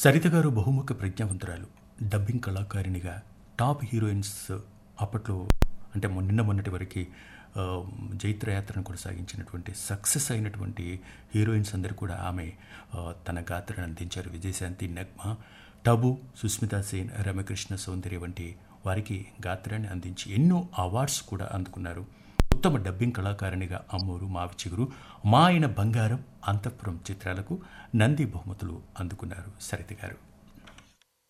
సరిత గారు బహుముఖ ప్రజ్ఞావంతురాలు డబ్బింగ్ కళాకారిణిగా టాప్ హీరోయిన్స్ అప్పట్లో అంటే మొన్న- నిన్న మొన్నటి వరకు ఆ, జైత్రయాత్రను కొనసాగించినటువంటి సక్సెస్ అయినటువంటి హీరోయిన్స్ అందరూ కూడా ఆమె ఆ, తన గాత్రను అందించారు విజయశాంతి నగ్మ టబు సుస్మితా సేన్ రమకృష్ణ సౌందర్య వంటి వారికి గాత్రాన్ని అందించి ఎన్నో అవార్డ్స్ కూడా అందుకున్నారు ఉత్తమ డబ్బింగ్ కళాకారిణిగా అమ్మూరు మావి చిగురు మా ఆయన బంగారం అంతఃపురం చిత్రాలకు నంది బహుమతులు అందుకున్నారు సరిత గారు